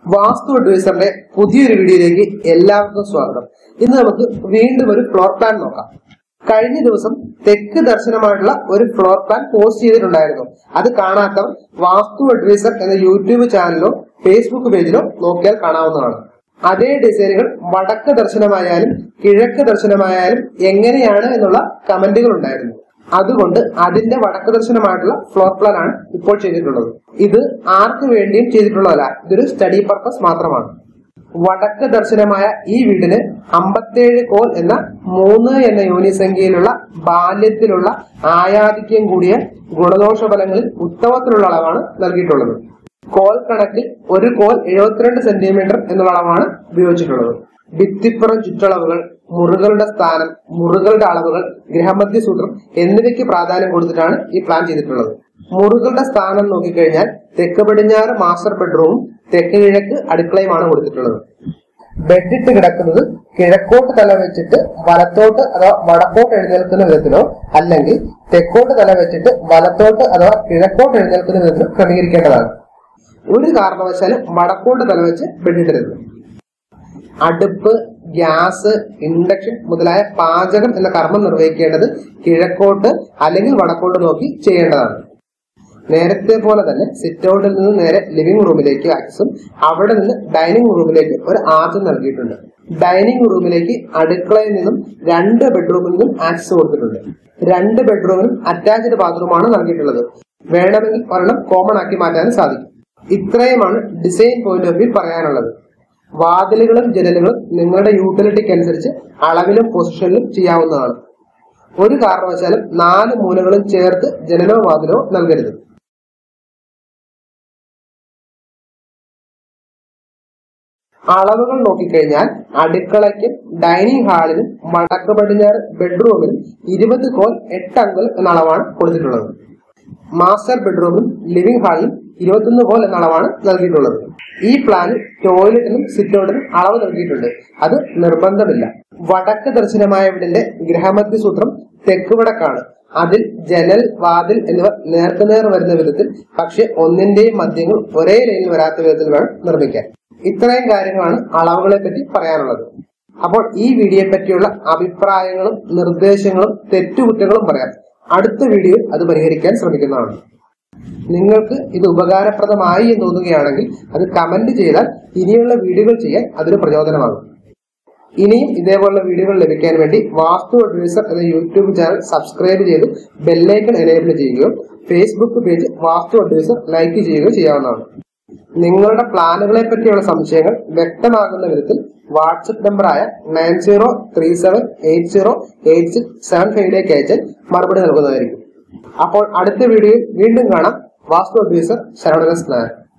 വാസ്തു അഡ്വൈസറിന്റെ പുതിയൊരു വീഡിയോയിലേക്ക് എല്ലാവർക്കും സ്വാഗതം ഇന്ന് നമുക്ക് വീണ്ടും ഒരു ഫ്ലോർ പ്ലാൻ നോക്കാം കഴിഞ്ഞ ദിവസം തെക്ക് ദർശനമായിട്ടുള്ള ഒരു ഫ്ലോർ പ്ലാൻ പോസ്റ്റ് ചെയ്തിട്ടുണ്ടായിരുന്നു അത് കാണാത്തവർ വാസ്തു അഡ്വൈസർ എന്ന യൂട്യൂബ് ചാനലിലോ ഫേസ്ബുക്ക് പേജിലോ നോക്കിയാൽ കാണാവുന്നതാണ് അതേ ഡിസൈനുകൾ വടക്ക് ദർശനമായാലും കിഴക്ക് ദർശനമായാലും എങ്ങനെയാണ് എന്നുള്ള കമന്റുകൾ ഉണ്ടായിരുന്നു അതുകൊണ്ട് അതിന്റെ വടക്ക് ദർശനമായിട്ടുള്ള ഫ്ലോർ പ്ലാൻ ആണ് ഇപ്പോൾ ചെയ്തിട്ടുള്ളത് ഇത് ആർക്ക് വേണ്ടിയും ചെയ്തിട്ടുള്ളതല്ല ഇതൊരു സ്റ്റഡി പർപ്പസ് മാത്രമാണ് വടക്ക് ദർശനമായ ഈ വീടിന് അമ്പത്തേഴ് കോൽ എന്ന മൂന്ന് എന്ന യോനിസംഖ്യയിലുള്ള ബാല്യത്തിലുള്ള ആയാധിക്യം കൂടിയ ഗുണദോഷ ഫലങ്ങളിൽ ഉത്തമത്തിലുള്ള അളവാണ് നൽകിയിട്ടുള്ളത് കോൽ കണക്കിൽ ഒരു കോൽ എഴുപത്തിരണ്ട് സെന്റിമീറ്റർ എന്നുള്ള അളവാണ് ഉപയോഗിച്ചിട്ടുള്ളത് ഭിത്തിപ്പുറം ചുറ്റളവുകൾ മുറികളുടെ സ്ഥാനം മുറികളുടെ അളവുകൾ ഗ്രഹമധ്യ സൂത്രം എന്നിവയ്ക്ക് പ്രാധാന്യം കൊടുത്തിട്ടാണ് ഈ പ്ലാൻ ചെയ്തിട്ടുള്ളത് മുറികളുടെ സ്ഥാനം നോക്കിക്കഴിഞ്ഞാൽ തെക്ക് പടിഞ്ഞാറ് മാസ്റ്റർ ബെഡ്റൂമും തെക്ക് കിഴക്ക് അടുക്കളയുമാണ് കൊടുത്തിട്ടുള്ളത് ബെഡിട്ട് കിടക്കുന്നത് കിഴക്കോട്ട് തല വെച്ചിട്ട് വലത്തോട്ട് അഥവാ വടക്കോട്ട് എഴുന്നേൽക്കുന്ന വിധത്തിലോ അല്ലെങ്കിൽ തെക്കോട്ട് തല വെച്ചിട്ട് വലത്തോട്ട് അഥവാ കിഴക്കോട്ട് എഴുന്നേൽക്കുന്ന വിധത്തിലോ ക്രമീകരിക്കേണ്ടതാണ് ഒരു കാരണവശാലും വടക്കോട്ട് തല വെച്ച് ബെഡിട്ടരുത് അടുപ്പ് ഗ്യാസ് ഇൻഡക്ഷൻ മുതലായ പാചകം എന്ന കർമ്മം നിർവഹിക്കേണ്ടത് കിഴക്കോട്ട് അല്ലെങ്കിൽ വടക്കോട്ട് നോക്കി ചെയ്യേണ്ടതാണ് നേരത്തെ പോലെ തന്നെ സിറ്റ് ഔട്ടിൽ നിന്ന് നേരെ ലിവിംഗ് റൂമിലേക്ക് ആക്സസും അവിടെ നിന്ന് ഡൈനിങ് റൂമിലേക്ക് ഒരു ആർച്ചും നൽകിയിട്ടുണ്ട് ഡൈനിങ് റൂമിലേക്ക് അടുക്കളയിൽ നിന്നും രണ്ട് ബെഡ്റൂമിൽ നിന്നും ആക്സസ് കൊടുത്തിട്ടുണ്ട് രണ്ട് ബെഡ്റൂമിനും അറ്റാച്ച്ഡ് ബാത്റൂമാണ് നൽകിയിട്ടുള്ളത് വേണമെങ്കിൽ ഒരെണ്ണം കോമൺ ആക്കി മാറ്റാനും സാധിക്കും ഇത്രയുമാണ് ഡിസൈൻ പോയിന്റ് ഓഫ് വ്യൂ പറയാനുള്ളത് വാതിലുകളും ജനലുകളും നിങ്ങളുടെ യൂട്ടിലിറ്റിക്ക് അനുസരിച്ച് അളവിലും പൊസിഷനിലും ചെയ്യാവുന്നതാണ് ഒരു കാരണവശാലും നാല് മൂലകളും ചേർത്ത് ജനലോ വാതിലോ നൽകരുത് അളവുകൾ നോക്കിക്കഴിഞ്ഞാൽ അടുക്കളയ്ക്കും ഡൈനിങ് ഹാളിനും വടക്ക് പടിഞ്ഞാറ് ബെഡ്റൂമിനും ഇരുപത് കോൽ എട്ട് അങ്കുൽ എന്ന അളവാണ് കൊടുത്തിട്ടുള്ളത് മാസ്റ്റർ ബെഡ്റൂമിലും ലിവിംഗ് ഹാളിലും ഇരുപത്തൊന്ന് കോൽ എന്ന അളവാണ് നൽകിയിട്ടുള്ളത് ഈ പ്ലാനിൽ ടോയ്ലറ്റിനും സിറ്റൗട്ടിനും അളവ് നൽകിയിട്ടുണ്ട് അത് നിർബന്ധമില്ല വടക്ക് ദർശനമായ വീടിന്റെ ഗ്രഹമധ്യ സൂത്രം തെക്ക് വടക്കാണ് അതിൽ ജനൽ വാതിൽ എന്നിവ നേർക്കുനേർ വരുന്ന വിധത്തിൽ പക്ഷെ ഒന്നിന്റെയും മദ്യങ്ങൾ ഒരേ ലൈനിൽ വരാത്ത വിധത്തിൽ വേണം നിർമ്മിക്കാൻ ഇത്രയും കാര്യങ്ങളാണ് അളവുകളെ പറ്റി പറയാനുള്ളത് അപ്പോൾ ഈ വീഡിയോയെ പറ്റിയുള്ള അഭിപ്രായങ്ങളും നിർദ്ദേശങ്ങളും തെറ്റുകുറ്റങ്ങളും പറയാം അടുത്ത വീഡിയോയിൽ അത് പരിഹരിക്കാൻ ശ്രമിക്കുന്നതാണ് നിങ്ങൾക്ക് ഇത് ഉപകാരപ്രദമായി എന്ന് തോന്നുകയാണെങ്കിൽ അത് കമന്റ് ചെയ്താൽ ഇനിയുള്ള വീഡിയോകൾ ചെയ്യാൻ അതൊരു പ്രചോദനമാകും ഇനിയും ഇതേപോലുള്ള വീഡിയോകൾ ലഭിക്കാൻ വേണ്ടി വാസ്തു അഡ്വൈസർ എന്ന യൂട്യൂബ് ചാനൽ സബ്സ്ക്രൈബ് ചെയ്ത് ബെല്ലൈക്കൺ എനേബിൾ ചെയ്യുകയോ Facebook page Vastu adviser like ചെയ്യുകയോ ചെയ്യാവുന്നതാണ് നിങ്ങളുടെ പ്ലാനുകളെ പറ്റിയുള്ള സംശയങ്ങൾ വ്യക്തമാകുന്ന വിധത്തിൽ വാട്സപ്പ് നമ്പറായ nine zero three seven eight zero eight six seven ഫൈവിലേക്ക് അയച്ചാൽ മറുപടി നൽകുന്നതായിരിക്കും അപ്പോൾ അടുത്ത വീഡിയോയിൽ വീണ്ടും കാണാം വാസ്തു അഡ്വൈസർ ശരവണസ് നായർ